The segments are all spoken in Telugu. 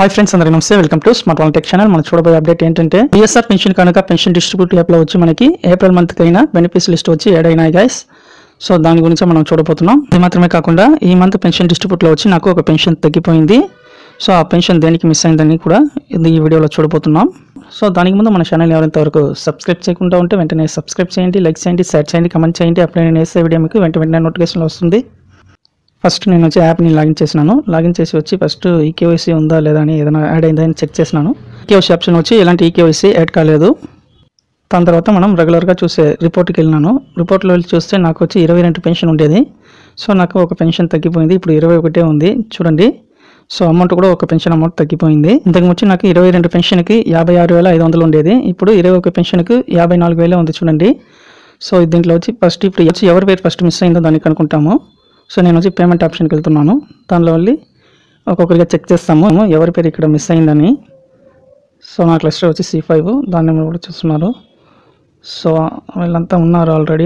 హాయ్ ఫ్రెండ్స్ అందరికీ నమస్తే welcome to smart one tech channel మనం చూడబోయే అప్డేట్ ఏంటంటే బిఎస్ఆర్ పెన్షన్ కనుక పెన్షన్ డిస్ట్రిబ్యూట్ యాప్లో వచ్చి మనకి ఏప్రిల్ మంత్ అయినా బెనిఫిట్స్ లిస్ట్ వచ్చి యాడ్ అయినాయి గైస్ సో దాని గురించి మనం చూడబోతున్నాం ఇది మాత్రమే కాకుండా ఈ మంత్ పెన్షన్ డిస్ట్రిబ్యూట్లో వచ్చి నాకు ఒక పెన్షన్ తగ్గిపోయింది సో ఆ పెన్షన్ దేనికి మిస్ అయిందని కూడా ఇది ఈ వీడియోలో చూడబోతున్నాం సో దానికి ముందు మన ఛానల్ ఎవరైతే వరకు సబ్స్క్రైబ్ చేయకుండా ఉంటే వెంటనే సబ్స్క్రైబ్ చేయండి లైక్ చేయండి షేర్ చేయండి కమెంట్ చేయండి అప్పుడే నేను వేసే వీడియో మీకు వెంట వెంటనే నోటిఫికేషన్ వస్తుంది ఫస్ట్ నేను వచ్చి యాప్ని లాగిన్ చేసినాను లాగిన్ చేసి వచ్చి ఫస్ట్ ఈకేవైసీ ఉందా లేదా అని ఏదైనా యాడ్ అయిందా అని చెక్ చేసినాను ఈకేవైసీ ఆప్షన్ వచ్చి ఎలాంటి ఈకేవైసీ యాడ్ కాలేదు దాని తర్వాత మనం రెగ్యులర్గా చూసే రిపోర్ట్కి వెళ్ళినాను రిపోర్ట్లో వెళ్ళి చూస్తే నాకు వచ్చి ఇరవై రెండు పెన్షన్ ఉండేది సో నాకు ఒక పెన్షన్ తగ్గిపోయింది ఇప్పుడు ఇరవై ఒకటే ఉంది చూడండి సో అమౌంట్ కూడా ఒక పెన్షన్ అమౌంట్ తగ్గిపోయింది ఇంతకు ముందు నాకు ఇరవై రెండు పెన్షన్కి యాభై ఆరు వేల ఐదు వందలు ఉండేది ఇప్పుడు ఇరవై ఒక పెన్షన్కి యాభై నాలుగు వేలే ఉంది చూడండి సో దీంట్లో వచ్చి ఫస్ట్ ఇప్పుడు వచ్చి ఎవరి పేరు ఫస్ట్ మిస్ అయిందో దాన్ని కనుక్కుంటాము సో నేను వచ్చి పేమెంట్ ఆప్షన్కి వెళ్తున్నాను దానిలో వెళ్ళి ఒక్కొక్కరిగా చెక్ చేస్తాము ఎవరి పేరు ఇక్కడ మిస్ అయిందని సో నా క్లస్టర్ వచ్చి సి ఫైవ్ దాన్ని మీరు కూడా చూస్తున్నారు సో వీళ్ళంతా ఉన్నారు ఆల్రెడీ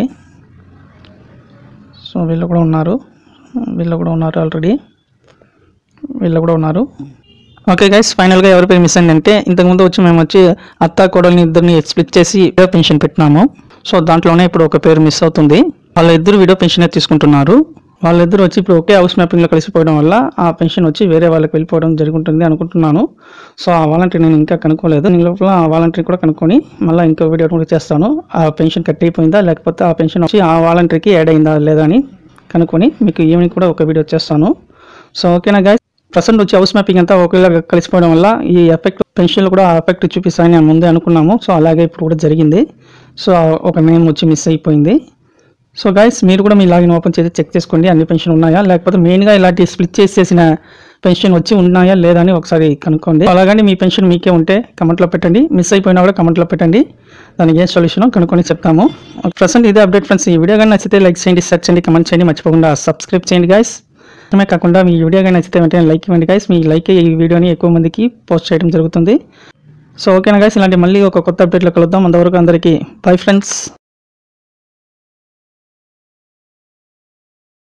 సో వీళ్ళు కూడా ఉన్నారు వీళ్ళు కూడా ఉన్నారు ఆల్రెడీ వీళ్ళు కూడా ఉన్నారు ఓకే గైస్ ఫైనల్గా ఎవరి పేరు మిస్ అయిందంటే ఇంతకుముందు వచ్చి మేము వచ్చి అత్త కోడల్ని ఇద్దరిని స్ప్లిట్ చేసి వీడియో పెన్షన్ పెట్టినాము సో దాంట్లోనే ఇప్పుడు ఒక పేరు మిస్ అవుతుంది వాళ్ళ ఇద్దరు వీడియో పెన్షన్ తీసుకుంటున్నారు వాళ్ళిద్దరు వచ్చి ఇప్పుడు ఒకే హౌస్ మ్యాపింగ్లో కలిసిపోవడం వల్ల ఆ పెన్షన్ వచ్చి వేరే వాళ్ళకి వెళ్ళిపోవడం జరుగుతుంది అనుకుంటున్నాను సో ఆ వాలంటీర్ నేను ఇంకా కనుక్కోలేదు నేను లోపల ఆ వాలంటీర్ కూడా కనుక్కొని మళ్ళీ ఇంకో వీడియో కూడా చేస్తాను ఆ పెన్షన్ కట్ అయిపోయిందా లేకపోతే ఆ పెన్షన్ వచ్చి ఆ వాలంటీర్కి యాడ్ అయిందా లేదా అని కనుక్కొని మీకు ఈవినింగ్ కూడా ఒక వీడియో చేస్తాను సో ఓకేనా గాయస్ ప్రజెంట్ వచ్చి హౌస్ మ్యాపింగ్ అంతా ఒకేలా కలిసిపోవడం వల్ల ఈ ఎఫెక్ట్ పెన్షన్లు కూడా ఆ ఎఫెక్ట్ చూపిస్తాయని నేను ముందే అనుకున్నాము సో అలాగే ఇప్పుడు కూడా జరిగింది సో ఒక నేమ్ వచ్చి మిస్ అయిపోయింది సో గైస్ మీరు కూడా మీ లాగిన్ ఓపెన్ చేసి చెక్ చేసుకోండి అన్ని పెన్షన్ ఉన్నాయా లేకపోతే మెయిన్గా ఇలాంటి స్ప్లిట్ చేసేసిన పెన్షన్ వచ్చి ఉన్నాయా లేదా అని ఒకసారి కనుక్కోండి అలాగని మీ పెన్షన్ మీకే ఉంటే కమెంట్లో పెట్టండి మిస్ అయిపోయినా కూడా కమెంట్లో పెట్టండి దానికి ఏం సొల్యూషన్ కనుక్కొని చెప్తాము ప్రజెంట్ ఇదే అప్డేట్ ఫ్రెండ్స్ ఈ వీడియో కానీ నచ్చితే లైక్ చేయండి సెర్చ్ చేయండి కమెంట్ చేయండి మర్చిపోకుండా సబ్స్క్రైబ్ చేయండి గైస్ అదే కాకుండా మీ వీడియో కానీ నచ్చితే వెంటనే లైక్ ఇవ్వండి గైస్ మీ లైక్ ఈ వీడియోని ఎక్కువ మందికి పోస్ట్ చేయడం జరుగుతుంది సో ఓకేనా గైస్ ఇలాంటి మళ్ళీ ఒక కొత్త అప్డేట్లో కలుద్దాం అంతవరకు అందరికీ బై ఫ్రెండ్స్